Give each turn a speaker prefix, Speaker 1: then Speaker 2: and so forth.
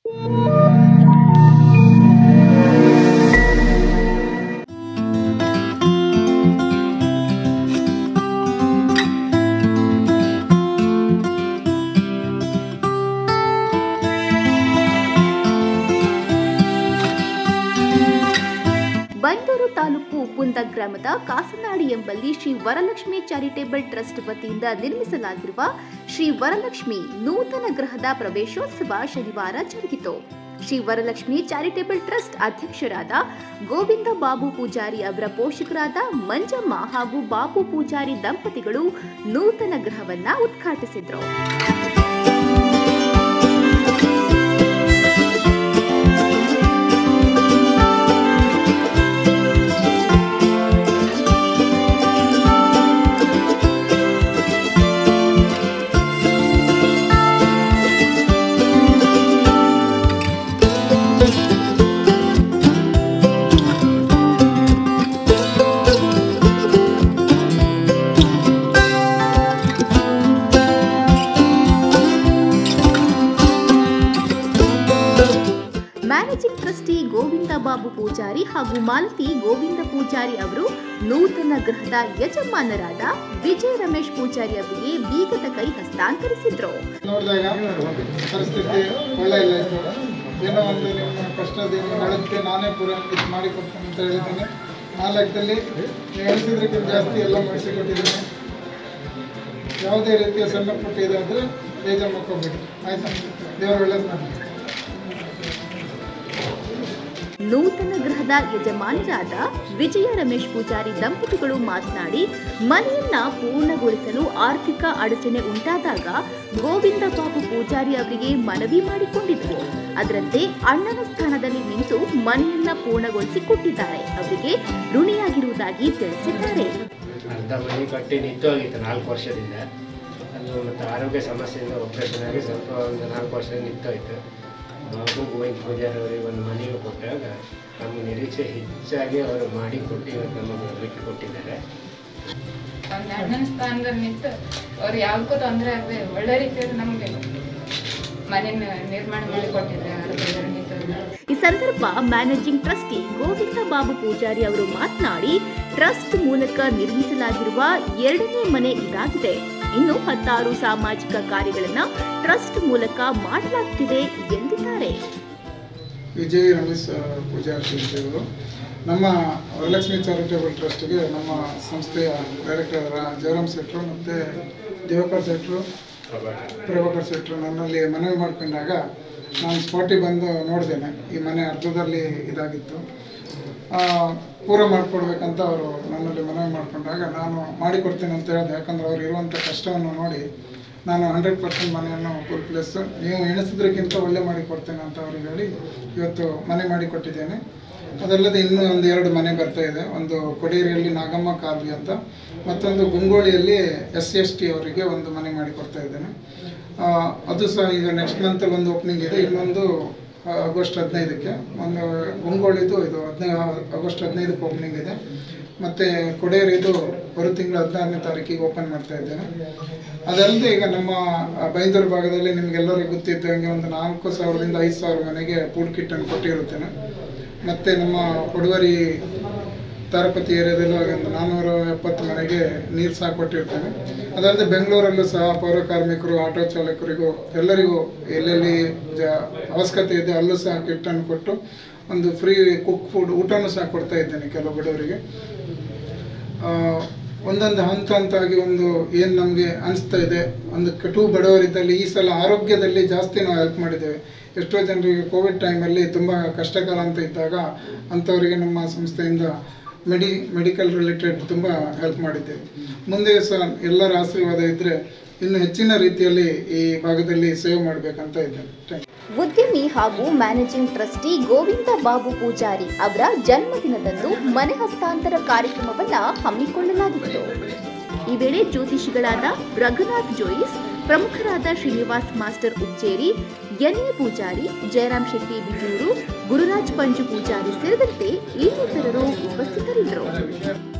Speaker 1: ಬಂದೂರು ತಾಲೂಕು ಉಪ್ಪುಂದ ಗ್ರಾಮದ ಕಾಸನಾಡಿ ಎಂಬಲ್ಲಿ Shri Varalakshmi charitable trust ವತಿಯಿಂದ ನಿರ್ಮಿಸಲಾಗಿರುವ ಶ್ರೀ ವರಲಕ್ಷ್ಮಿ ನೂತನ ಗೃಹದ ಪ್ರವೇಶೋತ್ಸವ ಶನಿವಾರ ಜರುಗಿತು ಶ್ರೀ ವರಲಕ್ಷ್ಮಿ ಚಾರಿಟೇಬಲ್ ಟ್ರಸ್ಟ್ ಅಧ್ಯಕ್ಷರಾದ ಗೋವಿಂದ ಬಾಬು ಪೂಜಾರಿ ಅವರ ಪೋಷಕರಾದ ಮಂಜಮ್ಮ ಹಾಗೂ ಬಾಬು ಪೂಜಾರಿ ದಂಪತಿಗಳು ನೂತನ ಗೃಹವನ್ನ ಉದ್ಘಾಟಿಸಿದ್ರು ಮ್ಯಾನೇಜಿಂಗ್ ಟ್ರಸ್ಟಿ ಗೋವಿಂದ ಬಾಬು ಪೂಜಾರಿ ಹಾಗೂ ಮಾಲತಿ ಗೋವಿಂದ ಪೂಜಾರಿ ಅವರು ನೂತನ ಗೃಹದ ಯಜಮಾನರಾದ ವಿಜಯ ರಮೇಶ್ ಪೂಜಾರಿ ಅವರಿಗೆ ಬೀಗದ ಕೈ ಹಸ್ತಾಂತರಿಸಿದ್ರು
Speaker 2: ನೋಡಿದಾಗ ಪರಿಸ್ಥಿತಿ ಒಳ್ಳೆ ಇಲ್ಲ ಇತ್ತು ಏನೋ ಒಂದು ನಿಮ್ಮ ಕಷ್ಟದಿನಗಳಕ್ಕೆ ನಾನೇ ಪೂರ ಇದು ಮಾಡಿಕೊಡ್ತೇನೆ ಅಂತ ಹೇಳಿದ್ದೀನಿ ಆ ಲೆಕ್ಕದಲ್ಲಿ ನೀವು ಎಣಿಸಿದ್ರಕ್ಕಿಂತ ಜಾಸ್ತಿ ಎಲ್ಲ ಮಾಡಿಸಿಕೊಟ್ಟಿದ್ದೀನಿ ಯಾವುದೇ ರೀತಿಯ ಸಣ್ಣ ಪುಟ್ಟ ಇದೆ ಅಂದರೆ ಬೇಜಾರು ಮಾಡ್ಕೋಬೇಡಿ ಆಯ್ತಾ ದೇವರು ಒಳ್ಳೇದು ಮಾಡಿ
Speaker 1: ನೂತನ ಗೃಹದ ಯಜಮಾನರಾದ ವಿಜಯ ರಮೇಶ್ ಪೂಜಾರಿ ದಂಪತಿಗಳು ಮಾತನಾಡಿ ಮನೆಯನ್ನ ಪೂರ್ಣಗೊಳಿಸಲು ಆರ್ಥಿಕ ಅಡಚಣೆ ಉಂಟಾದಾಗ ಗೋವಿಂದ ಬಾಬು ಪೂಜಾರಿ ಅವರಿಗೆ ಮನವಿ ಮಾಡಿಕೊಂಡಿದ್ದರು ಅದರಂತೆ ಅಣ್ಣನ ಸ್ಥಾನದಲ್ಲಿ ನಿಂತು ಮನೆಯನ್ನ ಪೂರ್ಣಗೊಳಿಸಿ ಕೊಟ್ಟಿದ್ದಾರೆ ಅವರಿಗೆ ಋಣಿಯಾಗಿರುವುದಾಗಿ ತಿಳಿಸಿದ್ದಾರೆ
Speaker 3: ಅರ್ಧ ಮನೆ ಕಟ್ಟಿ ನಿಂತೋಗಿತ್ತು ನಾಲ್ಕು ವರ್ಷದಿಂದ ಅದು ಮತ್ತು ಆರೋಗ್ಯ ಸಮಸ್ಯೆಯಿಂದ ಆಪ್ರೇಷನ್ ಆಗಿ ಸ್ವಲ್ಪ ಒಂದು ನಾಲ್ಕು ವರ್ಷ ನಿಂತೋಯ್ತು ಬಾಬು ಗೋವಿಂದ ಪೂಜಾರಿ ಅವರಿಗೆ ಒಂದು ಮನೆಗೆ ಕೊಟ್ಟಾಗ ನಮ್ಮ ನಿರೀಕ್ಷೆ ಹೆಚ್ಚಾಗಿ ಅವರು ಮಾಡಿ ಕೊಟ್ಟು ಇವತ್ತು ನಮಗೆ ಬಿಟ್ಟು ಕೊಟ್ಟಿದ್ದಾರೆ
Speaker 4: ಒಂದು ಅಣ್ಣನ ಸ್ಥಾನದಲ್ಲಿ ನಿಂತು ಅವ್ರು ಯಾವ್ದಕ್ಕೂ ತೊಂದರೆ ಆಗದೆ ಒಳ್ಳೆ ರೀತಿಯಲ್ಲಿ ನಮಗೆ ಮನೆ ನಿರ್ಮಾಣ ಮಾಡಿ ಕೊಟ್ಟಿದ್ದಾರೆ ಆರೋಗ್ಯದಲ್ಲಿ ನಿಂತು
Speaker 1: ಈ ಸಂದರ್ಭ ಮ್ಯಾನೇಜಿಂಗ್ ಟ್ರಸ್ಟಿ ಗೋವಿಂದ ಬಾಬು ಪೂಜಾರಿ ಅವರು ಮಾತನಾಡಿ ಟ್ರಸ್ಟ್ ಮೂಲಕ ನಿರ್ಮಿಸಲಾಗಿರುವ ಎರಡನೇ ಮನೆ ಇದಾಗಿದೆ ಇನ್ನು ಹತ್ತಾರು ಸಾಮಾಜಿಕ ಕಾರ್ಯಗಳನ್ನ ಟ್ರಸ್ಟ್ ಮೂಲಕ ಮಾಡಲಾಗ್ತಿದೆ ಎಂದಿದ್ದಾರೆ
Speaker 2: ವಿಜಯ್ ರಮೇಶ್ ಪೂಜಾರಿ ಶಿಲ್ಪಿಗಳು ನಮ್ಮ ವರಲಕ್ಷ್ಮಿ ಚಾರಿಟೇಬಲ್ ಟ್ರಸ್ಟ್ಗೆ ನಮ್ಮ ಸಂಸ್ಥೆಯ ಡೈರೆಕ್ಟರ್ ಜಯರಾಮ್ ಶೆಟ್ರು ಮತ್ತು ದೇವಕರ್ ಶೆಟ್ರು ಪ್ರಭಾಕರ್ ಶೆಟ್ರು ನನ್ನಲ್ಲಿ ಮನವಿ ಮಾಡಿಕೊಂಡಾಗ ನಾನು ಸ್ಪಾಟಿಗೆ ಬಂದು ನೋಡಿದ್ದೇನೆ ಈ ಮನೆ ಅರ್ಧದಲ್ಲಿ ಇದಾಗಿತ್ತು ಆ, ಪೂರ ಮಾಡಿಕೊಡ್ಬೇಕಂತ ಅವರು ನನ್ನಲ್ಲಿ ಮನವಿ ಮಾಡಿಕೊಂಡಾಗ ನಾನು ಮಾಡಿಕೊಡ್ತೀನಿ ಅಂತ ಹೇಳಿದೆ ಯಾಕಂದ್ರೆ ಅವ್ರು ಇರುವಂಥ ಕಷ್ಟವನ್ನು ನೋಡಿ ನಾನು ಹಂಡ್ರೆಡ್ ಪರ್ಸೆಂಟ್ ಮನೆಯನ್ನು ಫುಲ್ ಪ್ಲೇಸ್ ನೀವು ಎಣಿಸಿದ್ರಕ್ಕಿಂತ ಒಳ್ಳೆ ಮಾಡಿ ಕೊಡ್ತೇನೆ ಅಂತ ಅವ್ರಿಗೆ ಹೇಳಿ ಇವತ್ತು ಮನೆ ಮಾಡಿ ಕೊಟ್ಟಿದ್ದೇನೆ ಅದಲ್ಲದೆ ಇನ್ನೂ ಒಂದು ಎರಡು ಮನೆ ಬರ್ತಾ ಇದೆ ಒಂದು ಕೊಡೇರಿಯಲ್ಲಿ ನಾಗಮ್ಮ ಕಾಲುವೆ ಅಂತ ಮತ್ತೊಂದು ಗುಂಗೋಳಿಯಲ್ಲಿ ಎಸ್ ಸಿ ಎಸ್ ಟಿ ಅವರಿಗೆ ಒಂದು ಮನೆ ಮಾಡಿ ಕೊಡ್ತಾ ಇದ್ದೇನೆ ಆ, ಅದು ಸಹ ಈಗ ನೆಕ್ಸ್ಟ್ ಮಂತಲ್ಲಿ ಒಂದು ಓಪನಿಂಗ್ ಇದೆ ಇನ್ನೊಂದು ಆ, ಆಗಸ್ಟ್ ಹದಿನೈದಕ್ಕೆ ಒಂದು ಗುಂಗೋಳಿದು ಇದು ಹದಿನೈದು ಆಗಸ್ಟ್ ಹದಿನೈದಕ್ಕೆ ಓಪನಿಂಗ್ ಇದೆ ಮತ್ತು ಕೊಡೇರಿದು ಬರೋ ತಿಂಗಳು ಹದಿನಾರನೇ ತಾರೀಕಿಗೆ ಓಪನ್ ಮಾಡ್ತಾ ಇದ್ದೇನೆ ಅದಲ್ಲದೆ ಈಗ ನಮ್ಮ ಆ, ಬೈಂದೂರು ಭಾಗದಲ್ಲಿ ನಿಮಗೆಲ್ಲರಿಗೂ ಗೊತ್ತಿದ್ದಂಗೆ ಒಂದು ನಾಲ್ಕು ಸಾವಿರದಿಂದ ಐದು ಸಾವಿರ ಮನೆಗೆ ಫುಡ್ ಕಿಟ್ಟನ್ನು ಕೊಟ್ಟಿರುತ್ತೇನೆ ಮತ್ತು ನಮ್ಮ ಕೊಡವರಿ ತಾರಪತಿ ಏರಿಯಾದಲ್ಲೂ ಹಾಗೆ ಒಂದು ನಾನ್ನೂರ ಎಪ್ಪತ್ತು ಮನೆಗೆ ನೀರು ಸಹ ಕೊಟ್ಟಿರ್ತೇನೆ ಅದಲ್ಲದೆ ಬೆಂಗಳೂರಲ್ಲೂ ಸಹ ಪೌರ ಕಾರ್ಮಿಕರು ಆಟೋ ಚಾಲಕರಿಗೂ ಎಲ್ಲರಿಗೂ ಎಲ್ಲೆಲ್ಲಿ ಜ ಅವಶ್ಯಕತೆ ಇದೆ ಅಲ್ಲೂ ಸಹ ಕಿಟ್ಟನ್ನು ಕೊಟ್ಟು ಒಂದು ಫ್ರೀ ಕುಕ್ ಫುಡ್ ಊಟನೂ ಸಹ ಕೊಡ್ತಾ ಇದ್ದೇನೆ ಕೆಲವು ಬಡವರಿಗೆ ಆ, ಒಂದೊಂದು ಹಂತ ಹಂತಾಗಿ ಒಂದು ಏನು ನಮಗೆ ಅನಿಸ್ತಾ ಇದೆ ಒಂದು ಕಟು ಬಡವರಿದ್ದಲ್ಲಿ ಈ ಸಲ ಆರೋಗ್ಯದಲ್ಲಿ ಜಾಸ್ತಿ ನಾವು ಹೆಲ್ಪ್ ಮಾಡಿದ್ದೇವೆ ಎಷ್ಟೋ ಜನರಿಗೆ ಕೋವಿಡ್ ಟೈಮಲ್ಲಿ ತುಂಬ ಕಷ್ಟಕಾಲ ಅಂತ ಇದ್ದಾಗ ಅಂಥವರಿಗೆ ನಮ್ಮ ಸಂಸ್ಥೆಯಿಂದ ಮೆಡಿ ಮೆಡಿಕಲ್ ರಿಲೇಟೆಡ್ ತುಂಬ ಹೆಲ್ಪ್ ಮಾಡಿದ್ದೇವೆ ಮುಂದೆ ಸಹ ಎಲ್ಲರ ಆಶೀರ್ವಾದ ಇದ್ದರೆ ಇನ್ನು ಹೆಚ್ಚಿನ ರೀತಿಯಲ್ಲಿ ಈ ಭಾಗದಲ್ಲಿ ಸೇವೆ ಮಾಡಬೇಕಂತ ಇದ್ದೇನೆ ಥ್ಯಾಂಕ್ ಯು
Speaker 1: ಉದ್ಯಮಿ ಹಾಗೂ ಮ್ಯಾನೇಜಿಂಗ್ ಟ್ರಸ್ಟಿ ಗೋವಿಂದ ಬಾಬು ಪೂಜಾರಿ ಅವರ ಜನ್ಮದಿನದಂದು ಮನೆ ಹಸ್ತಾಂತರ ಕಾರ್ಯಕ್ರಮವನ್ನ ಹಮ್ಮಿಕೊಳ್ಳಲಾಗಿತ್ತು ಈ ವೇಳೆ ಜ್ಯೋತಿಷಿಗಳಾದ ರಘುನಾಥ್ ಜೋಯಿಸ್ ಪ್ರಮುಖರಾದ ಶ್ರೀನಿವಾಸ್ ಮಾಸ್ಟರ್ ಉಚ್ಚೇರಿ ಎನ್ಎ ಪೂಜಾರಿ ಜಯರಾಮ್ ಶೆಟ್ಟಿ ಬಿಜೂರು ಗುರುರಾಜ್ ಪಂಜು ಪೂಜಾರಿ ಸೇರಿದಂತೆ ಇನ್ನಿತರರು ಉಪಸ್ಥಿತರಿದ್ದರು